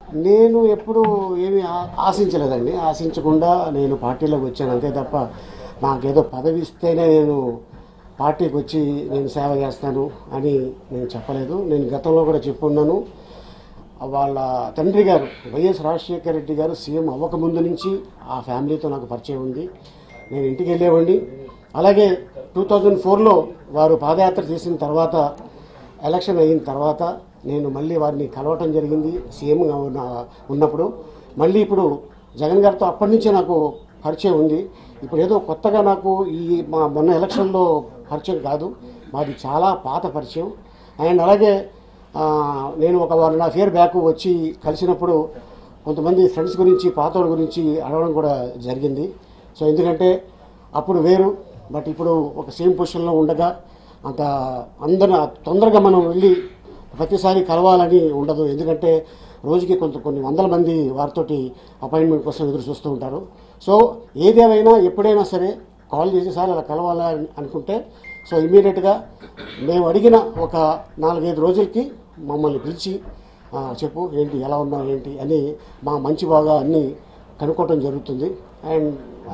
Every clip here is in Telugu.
నేను ఎప్పుడు ఏమీ ఆ- ఆశించలేదండి ఆశించకుండా నేను పార్టీలోకి వచ్చాను అంతే తప్ప నాకేదో పదవి ఇస్తేనే నేను పార్టీకి వచ్చి నేను సేవ చేస్తాను అని నేను చెప్పలేదు నేను గతంలో కూడా చెప్పున్నాను వాళ్ళ తండ్రి గారు వైఎస్ రాజశేఖర రెడ్డి గారు సీఎం అవ్వకముందు నుంచి ఆ ఫ్యామిలీతో నాకు పరిచయం ఉంది నేను ఇంటికి వెళ్ళేవాడిని అలాగే టూ థౌజండ్ ఫోర్లో వారు పాదయాత్ర చేసిన తర్వాత ఎలక్షన్ అయిన తర్వాత నేను మళ్ళీ వారిని కలవటం జరిగింది సీఎంగా ఉన్న ఉన్నప్పుడు మళ్ళీ ఇప్పుడు జగన్ గారితో అప్పటి నుంచే నాకు పరిచయం ఉంది ఇప్పుడు ఏదో కొత్తగా నాకు ఈ మా మొన్న ఎలక్షన్లో పరిచయం కాదు మాది చాలా పాత పరిచయం అండ్ అలాగే ఆ, నేను ఒక one and half year back వచ్చి కలిసినప్పుడు కొంతమంది ఫ్రెండ్స్ గురించి పాతోళ్ళ గురించి అడగడం కూడా జరిగింది సో ఎందుకంటే అప్పుడు వేరు బట్ ఇప్పుడు ఒక సేమ్ పొజిషన్లో ఉండగా అంత అందరూ తొందరగా మనం వెళ్ళి ప్రతిసారి కలవాలని ఉండదు ఎందుకంటే రోజుకి కొంత కొన్ని వందల మంది వారితోటి అపాయింట్మెంట్ కోసం ఎదురు చూస్తూ ఉంటారు సో ఏదేమైనా ఎప్పుడైనా సరే కాల్ చేసి సార్ అలా కలవాలని అనుకుంటే సో ఇమీడియట్గా మేము అడిగిన ఒక నాలుగైదు రోజులకి మమ్మల్ని పిలిచి "ఆ, చెప్పు ఏంటి ఎలా ఉన్నావు ఏంటి అని మా మంచి బాగా అన్నీ కనుక్కోవటం జరుగుతుంది అండ్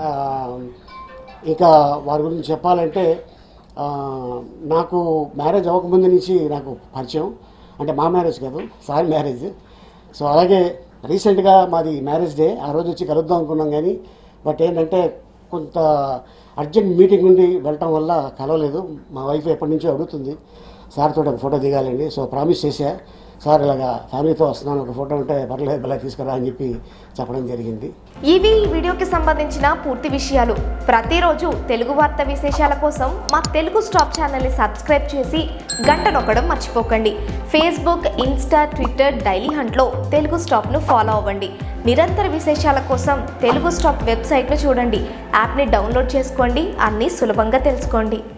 ఇంకా వారి గురించి చెప్పాలంటే ఆ, నాకు మ్యారేజ్ అవ్వకముందు నుంచి నాకు పరిచయం అంటే మా మ్యారేజ్ కాదు సారీ మ్యారేజ్ సో అలాగే రీసెంట్గా మాది మ్యారేజ్ డే ఆ రోజు వచ్చి కలుద్దాం అనుకున్నాం కానీ బట్ ఏంటంటే కొంత అర్జెంట్ మీటింగ్ ఉండి వెళ్ళటం వల్ల కలవలేదు మా వైఫ్ ఎప్పటి నుంచో అడుగుతుంది సార్ తోటి ఒక ఫోటో దిగాలండి సో ప్రామిస్ చేశా సార్ ఇలాగా ఫ్యామిలీతో వస్తున్నాను ఒక ఫోటో ఉంటే పర్లేదు ఇలా తీసుకురా అని చెప్పి చెప్పడం జరిగింది ఇవి ఈ వీడియోకి సంబంధించిన పూర్తి విషయాలు ప్రతిరోజు తెలుగు వార్త విశేషాల కోసం మా తెలుగు స్టాప్ ఛానల్ని సబ్స్క్రైబ్ చేసి గంట నొక్కడం మర్చిపోకండి ఫేస్బుక్ ఇన్స్టా ట్విట్టర్ డైలీ హంట్లో తెలుగు స్టాప్ను ఫాలో అవ్వండి నిరంతర విశేషాల కోసం తెలుగు స్టాప్ వెబ్సైట్ను చూడండి యాప్ని డౌన్లోడ్ చేసుకోండి అన్నీ సులభంగా తెలుసుకోండి